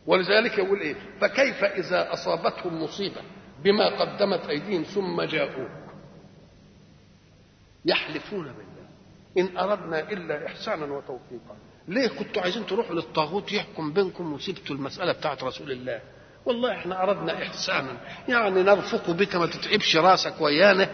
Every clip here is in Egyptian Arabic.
ولذلك يقول ايه فكيف اذا اصابتهم مصيبه بما قدمت ايديهم ثم جاءوك يحلفون بالله ان اردنا الا احسانا وتوفيقا ليه كنتوا عايزين تروحوا للطاغوت يحكم بينكم وسبتوا المساله بتاعت رسول الله والله احنا اردنا احسانا يعني نرفق بك ما تتعبش راسك ويانا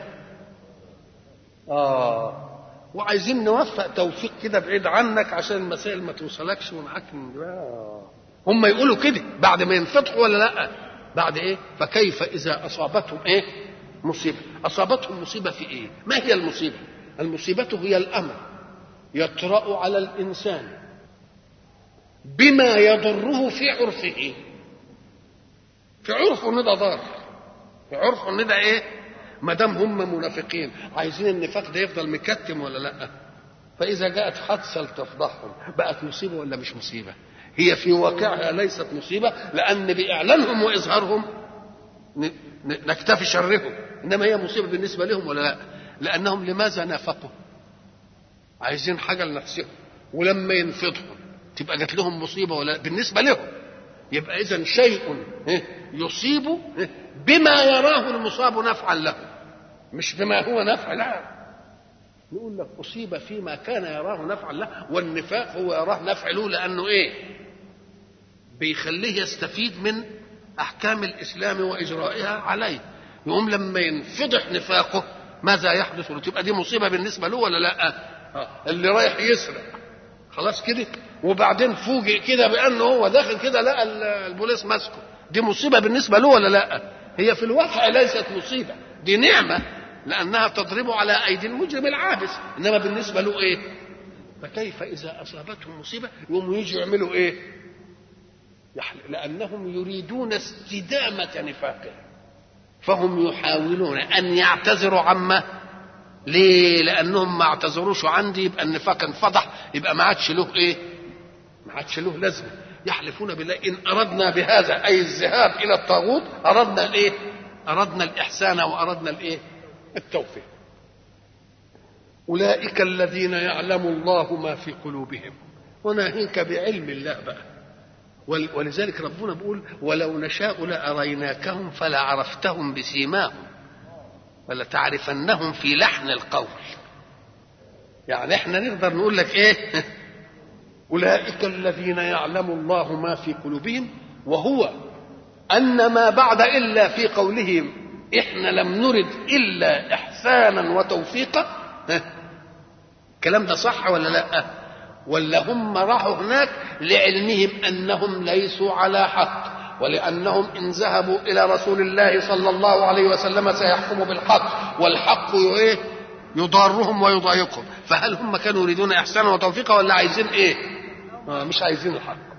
اه وعايزين نوفق توفيق كده بعيد عنك عشان المسائل ما توصلكش ومعاك آه. هم يقولوا كده بعد ما ينفتحوا ولا لا بعد ايه فكيف اذا اصابتهم ايه مصيبه اصابتهم مصيبه في ايه ما هي المصيبه المصيبه هي الامر يطرا على الانسان بما يضره في عرفه في عرفه ان ده ضار في عرفه ان ده ايه ما دام هم منافقين عايزين النفاق ده يفضل مكتم ولا لا فاذا جاءت حادثه لتفضحهم بقت مصيبه ولا مش مصيبه هي في واقعها ليست مصيبه لان باعلانهم واظهارهم نكتفي شرهم انما هي مصيبه بالنسبه لهم ولا لا لانهم لماذا نافقوا عايزين حاجه لنفسهم ولما ينفضهم تبقى جات لهم مصيبه ولا بالنسبه لهم يبقى اذا شيء يصيب بما يراه المصاب نفعا له مش بما هو نفع لا يقول لك اصيب فيما كان يراه نفعا له والنفاق هو يراه نفع له لانه ايه بيخليه يستفيد من احكام الاسلام واجرائها عليه يقوم لما ينفضح نفاقه ماذا يحدث له تبقى دي مصيبه بالنسبه له ولا لا اللي رايح يسرق خلاص كده وبعدين فوجئ كده بانه هو داخل كده لقى البوليس ماسكه دي مصيبه بالنسبه له ولا لا هي في الواقع ليست مصيبه دي نعمه لانها تضرب على ايدي المجرم العابس انما بالنسبه له ايه فكيف اذا اصابتهم مصيبه يقوموا يجوا يعملوا ايه لانهم يريدون استدامه نفاقه فهم يحاولون ان يعتذروا عما ليه لانهم ما اعتذروش عندي يبقى النفاق انفضح يبقى ما عادش له ايه ما عادش له لازمه يحلفون بالله ان اردنا بهذا اي الذهاب الى الطاغوت اردنا الايه اردنا الاحسان واردنا الايه التوفيق اولئك الذين يعلم الله ما في قلوبهم وناهيك بعلم الله بقى ولذلك ربنا بيقول ولو نشاء لاريناكهم فلعرفتهم بسيماهم ولتعرفنهم في لحن القول يعني احنا نقدر نقول لك ايه اولئك الذين يعلم الله ما في قلوبهم وهو ان ما بعد الا في قولهم احنا لم نرد الا احسانا وتوفيقا الكلام ده صح ولا لا ولا هم راحوا هناك لعلمهم انهم ليسوا على حق ولانهم ان ذهبوا الى رسول الله صلى الله عليه وسلم سيحكم بالحق والحق ايه يضارهم ويضايقهم فهل هم كانوا يريدون احسانا وتوفيقا ولا عايزين ايه آه مش عايزين الحق